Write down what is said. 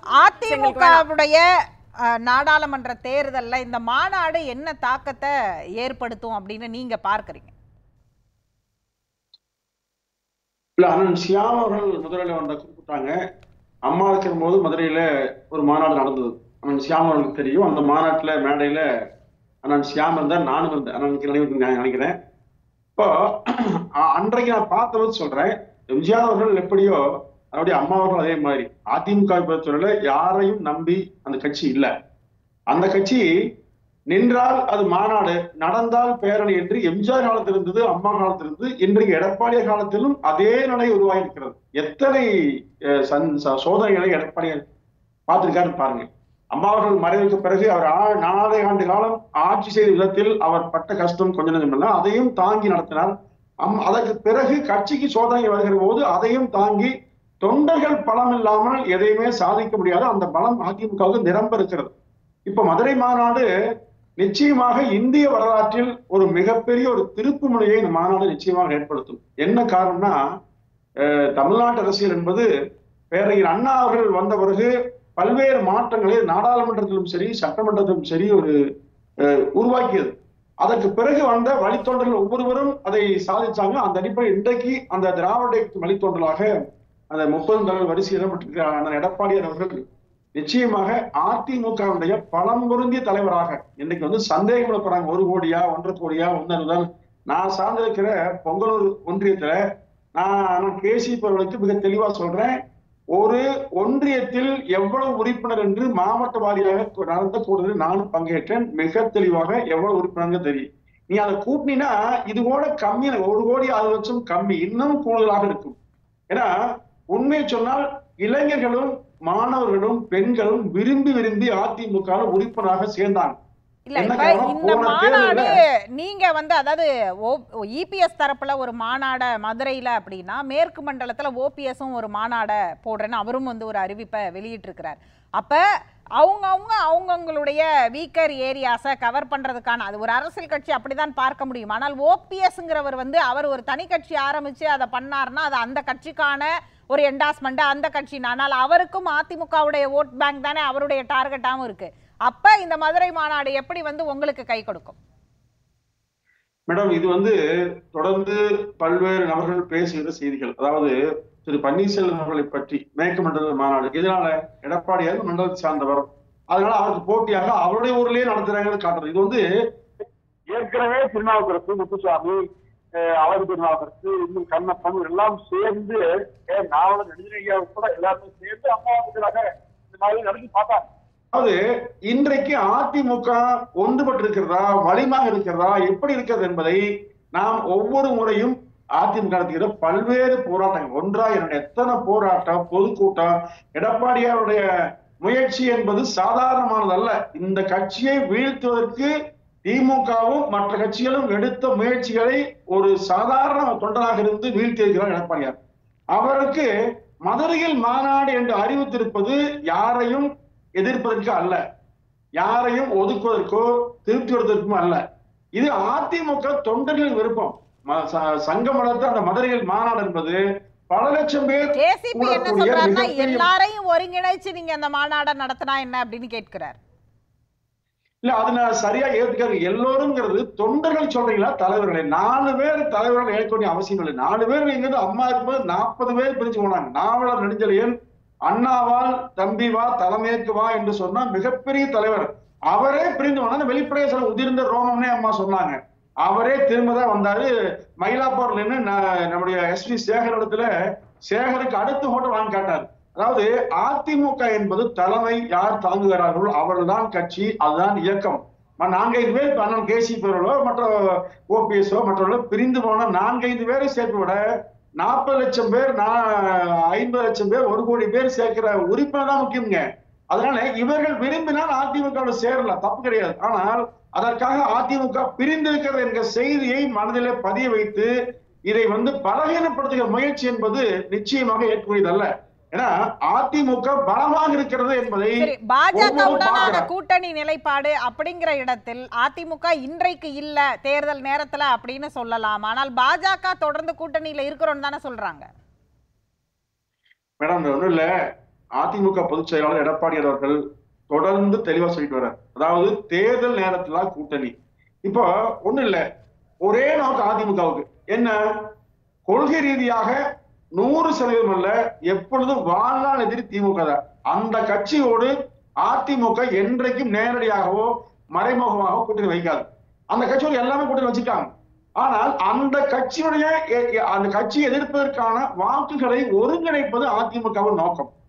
அதிமுகவுடைய அஹ், நாடாளுமன்ற தேர்தல்ல இந்த மாநாடு என்ன தாக்கத்தை ஏற்படுத்தும் அப்படின்னு நீங்க பார்க்கறீங்க இல்ல அண்ணன் சியாம் அவர்கள் மதுரையில வந்த குறிப்பிட்டாங்க அம்மா இருக்கிற போது மதுரையில ஒரு மாநாடு நடந்தது அண்ணன் சியாம் அவர்களுக்கு தெரியும் அந்த மாநாட்டுல மேடையில அண்ணன் சியாம் இருந்தார் நானும் இருந்தேன் அண்ணனுக்கு நினைவு நான் நினைக்கிறேன் இப்போ அ- அன்றைக்கு நான் பார்த்தபோது சொல்றேன் எம்ஜிஆர் அவர்கள் எப்படியோ அவருடைய அம்மா அவர்கள் அதே மாதிரி அதிமுக பொறுத்தவரையில யாரையும் நம்பி அந்த கட்சி இல்ல அந்த கட்சி நின்றால் அது மாநாடு நடந்தால் பேரணி என்று எம்ஜிஆர் காலத்தில் இருந்தது அம்மா காலத்தில் இருந்தது இன்றைக்கு எடப்பாடியார் காலத்திலும் அதே நிலை உருவாகி இருக்கிறது எத்தனை அஹ், சந்- ச- சோதனைகளை எடப்பாடியார் பார்த்திருக்காருன்னு பாருங்க அம்மா அவர்கள் மறைவுக்கு பிறகு அவர் ஆ- நாலரை ஆண்டு காலம் ஆட்சி செய்த விதத்தில் அவர் பட்ட கஷ்டம் கொஞ்சம் நஞ்சம் இல்லை அதையும் தாங்கி நடத்தினார் அம் அதற்கு பிறகு கட்சிக்கு சோதனை வருகிற போது அதையும் தாங்கி தொண்டர்கள் பலம் இல்லாமல் எதையுமே சாதிக்க முடியாத அந்த பலம் அதிமுகவுக்கு நிரம்ப இருக்கிறது இப்ப மதுரை மாநாடு நிச்சயமாக இந்திய வரலாற்றில் ஒரு மிகப்பெரிய ஒரு திருப்பு முனையை இந்த மாநாடு நிச்சயமாக ஏற்படுத்தும் என்ன காரணம்னா அஹ், தமிழ்நாட்டு அரசியல் என்பது பேரையர் அண்ணா அவர்கள் வந்த பிறகு பல்வேறு மாற்றங்களை நாடாளுமன்றத்திலும் சரி சட்டமன்றத்திலும் சரி ஒரு அஹ், உருவாக்கியது அதற்கு பிறகு வந்த வழித்தோன்றல் ஒவ்வொருவரும் அதை சாதிச்சாங்க அந்த அடிப்படையில் இன்றைக்கு அந்த திராவிட இயக்கத்தின் வழித்தோன்றலாக அந்த முப்பது தலைவர் வரிசையில் இடம்பெற்றிருக்கிற அந்த எடப்பாடியார் அவர்கள் நிச்சயமாக அதிமுகவுடைய பலம் பொருந்திய தலைவராக இன்னைக்கு வந்து சந்தேகம் எழுப்புறாங்க ஒரு கோடியா ஒன்றரை கோடியா ஒன்னு நான் சார்ந்திருக்கிற பொங்கலூர் ஒன்றியத்துல நான் கேசி அவர்களுக்கு மிக தெளிவா சொல்றேன் ஒரு ஒன்றியத்தில் எவ்வளவு உறுப்பினர் என்று மாவட்ட வாரியாக நடந்த கூடுதல் நானும் பங்கேற்றேன் மிக தெளிவாக எவ்வளவு உறுப்பினர்கள் தெரியும் நீ அதை கூட்டினா இது கூட கம்மி ஒரு கோடி ஆறு லட்சம் கம்மி இன்னும் கூடுதலாக இருக்கும் ஏன்னா உண்மையை சொன்னால் இளைஞர்களும் மாணவர்களும் பெண்களும் விரும்பி விரும்பி அதிமுக உறுப்பினராக சேர்ந்தாங்க இல்ல என்ன இப்ப காரணம்? இந்த போன மாநாடு தேர்தல்ல- நீங்க வந்து அதாவது இபிஎஸ் தரப்புல ஒரு மாநாட மதுரையில அப்படின்னா மேற்கு மண்டலத்துல ஓபிஎஸும் ஒரு மாநாட போடுறேன்னு அவரும் வந்து ஒரு அறிவிப்பை வெளியிட்டு இருக்கிறார் அப்ப அவங்கவுங்க அவங்கவுங்களுடைய வீக்கர் ஏரியாஸை கவர் பண்றதுக்கான அது ஒரு அரசியல் கட்சி அப்படிதான் பார்க்க முடியும் ஆனால் ஓபிஎஸ்ங்கிறவர் வந்து அவர் ஒரு தனி கட்சி ஆரம்பிச்சு அதை பண்ணாருன்னா அது அந்த கட்சிக்கான ஒரு என்டாஸ்மெண்ட் அந்த கட்சி ஆனால் அவருக்கும் அதிமுகவுடைய ஓட் பேங்க் தானே அவருடைய டார்கெட்டாகவும் இருக்கு அப்ப இந்த மதுரை மாநாடு எப்படி வந்து உங்களுக்கு கை கொடுக்கும் மேடம் இது வந்து தொடர்ந்து பல்வேறு நபர்கள் பேசுகிற செய்திகள் அதாவது திரு பன்னீர்செல்வம் அவர்களை பற்றி மேற்கு மண்டல மாநாடு இதனால எடப்பாடியார் மண்டலத்தை சார்ந்தவர் அதனால அவருக்கு போட்டியாக அவருடைய ஊர்லயே நடத்துறாங்கன்னு காட்டுறது இது வந்து ஏற்கனவே திருநாவுக்கரசு முத்துசாமி அஹ் அவர் திருநாவுக்கரசு இன்னும் கண்ணப்பன் எல்லாம் சேர்ந்து ஏன் நாவலர் நெடுஞ்செழியா கூட எல்லாருமே சேர்ந்து அம்மாவுக்காக இந்த மாதிரி நடத்தி பார்த்தாங்க அதாவது இன்றைக்கு அதிமுக ஒன்றுபட்டு இருக்கிறதா வலிமாக இருக்கிறதா எப்படி இருக்கிறது என்பதை நாம் ஒவ்வொரு முறையும் அதிமுக நடத்துகிற பல்வேறு போராட்டங்கள் ஒன்றா என்னுடைய எத்தனை போராட்டம் பொதுக்கூட்டம் எடப்பாடியாருடைய முயற்சி என்பது சாதாரணமானதல்ல இந்த கட்சியை வீழ்த்துவதற்கு திமுகவும் மற்ற கட்சிகளும் எடுத்த முயற்சிகளை ஒரு சாதாரண தொண்டராக இருந்து வீழ்த்தியிருக்கிறார் எடப்பாடியார் அவருக்கு மதுரையில் மாநாடு என்று அறிவித்திருப்பது யாரையும் எதிர்ப்பதற்கு அல்ல யாரையும் ஒதுக்குவதற்கோ திருப்தி வருவதற்கும் அல்ல இது அதிமுக தொண்டர்களின் விருப்பம் ம- ச- சங்கம் வளர்த்த அந்த மதுரையில் மாநாடு என்பது பல லட்சம் பேர் கேசிபி என்ன கூடக்கூடிய சொல்றாருன்னா மிகப்பெரிய- எல்லாரையும் ஒருங்கிணைச்சு நீங்க அந்த மாநாட நடத்தினா என்ன அப்படின்னு கேட்கிறார் இல்ல அது நான் சரியா ஏத்துக்காது எல்லோருங்கிறது தொண்டர்கள் சொல்றீங்களா தலைவர்களே நாலு பேர் தலைவர்கள் ஏற்க வேண்டிய அவசியம் இல்லை நாலு பேர் இங்கிருந்து அம்மா இருக்கும்போது நாற்பது பேர் பிரிஞ்சு போனாங்க நாவலர் நெடுஞ்செழியன் அண்ணாவால் தம்பி வா தலைமையேற்கு வா என்று சொன்னா மிகப்பெரிய தலைவர் அவரே பிரிந்து போனா வெளிப்படையா சொல்ல உதிர்ந்த ரோமம்னே அம்மா சொன்னாங்க அவரே திரும்ப தான் வந்தாரு மயிலாப்பூர்ல நின்னு ந- நம்முடைய எஸ் வி சேகர் இடத்துல சேகருக்கு அடுத்து ஹோட்டல் வாங்கி காட்டாரு அதாவது அதிமுக என்பது தலைமை யார் தாங்குகிறார்களோ அவர்கள்தான் கட்சி அதுதான் இயக்கம் ம- நான்கைந்து பேர் அண்ணன் கேசி பேர்களோ மற்ற ஓபிஎஸ்ஓ மற்றவர்களோ பிரிந்து போன நான்கைந்து பேரை சேர்த்து விட நாற்பது லட்சம் பேர் நான் ஐம்பது லட்சம் பேர் ஒரு கோடி பேர் சேர்க்கிற உறுப்பினர் தான் முக்கியங்க அதனால இவர்கள் விரும்பினால் அதிமுக சேரலாம் தப்பு கிடையாது ஆனால் அதற்காக அதிமுக பிரிந்திருக்கிறது என்கிற செய்தியை மனதிலே பதிய வைத்து இதை வந்து பலகீனப்படுத்துகிற முயற்சி என்பது நிச்சயமாக ஏற்கக்கூடியதல்ல ஏன்னா அதிமுக பலமாக இருக்கிறது என்பதை சரி பாஜகவுடனான பார்க்கிறார். கூட்டணி நிலைப்பாடு அப்படிங்கிற இடத்தில் அதிமுக இன்றைக்கு இல்ல தேர்தல் நேரத்துல அப்படின்னு சொல்லலாம் ஆனால் பாஜக தொடர்ந்து கூட்டணியில இருக்கிறோம்னு தானே சொல்றாங்க மேடம் இது ஒண்ணும் இல்ல அதிமுக பொதுச் செயலாளர் எடப்பாடியார் அவர்கள் தொடர்ந்து தெளிவா சொல்லிட்டு வர்றார் அதாவது தேர்தல் நேரத்துல கூட்டணி இப்போ ஒண்ணு இல்ல ஒரே நோக்கம் அதிமுகவுக்கு என்ன கொள்கை ரீதியாக நூறு சதவீதம் அல்ல எப்பொழுதும் வாழ்நாள் எதிரி திமுக தான் அந்த கட்சியோடு அதிமுக என்றைக்கும் நேரடியாகவோ மறைமுகமாக கூட்டணி வைக்காது அந்த கட்சியோடு எல்லாமே கூட்டணி வச்சுட்டாங்க ஆனால் அந்த கட்சியுடைய எ- எ- அந்த கட்சியை எதிர்ப்பதற்கான வாக்குகளை ஒருங்கிணைப்பது அதிமுகவின் நோக்கம்